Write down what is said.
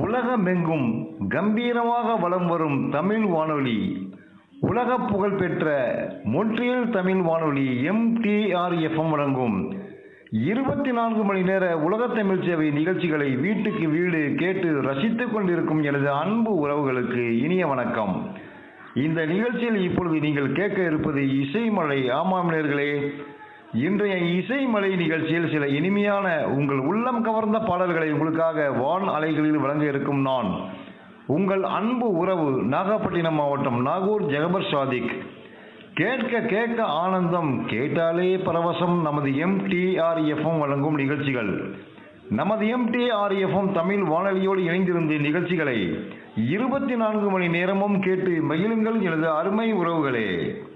உலகமெங்கும் கம்பீரமாக வலம் வரும் தமிழ் வானொலி உலக புகழ்பெற்ற மொன்றியல் தமிழ் வானொலி எம்டிஆர்எஃப்எம் வழங்கும் இருபத்தி நான்கு மணி நேர உலக தமிழ் சேவை நிகழ்ச்சிகளை வீட்டுக்கு வீடு கேட்டு ரசித்துக் கொண்டிருக்கும் எனது அன்பு உறவுகளுக்கு இனிய வணக்கம் இந்த நிகழ்ச்சியில் இப்பொழுது நீங்கள் கேட்க இருப்பது இசைமலை ஆமாம் நேர்களே இன்றைய இசைமலை நிகழ்ச்சியில் சில இனிமையான உங்கள் உள்ளம் கவர்ந்த பாடல்களை உங்களுக்காக வான் அலைகளில் வழங்க இருக்கும் நான் உங்கள் அன்பு உறவு நாகப்பட்டினம் மாவட்டம் நாகூர் ஜெகபர் சாதிக் கேட்க கேட்க ஆனந்தம் கேட்டாலே பரவசம் நமது எம்டிஆர்எஃப்எம் வழங்கும் நிகழ்ச்சிகள் நமது எம்டிஆர்எஃப்எம் தமிழ் வானொலியோடு இணைந்திருந்த நிகழ்ச்சிகளை இருபத்தி நான்கு மணி நேரமும் கேட்டு மகிழுங்கள் எனது அருமை உறவுகளே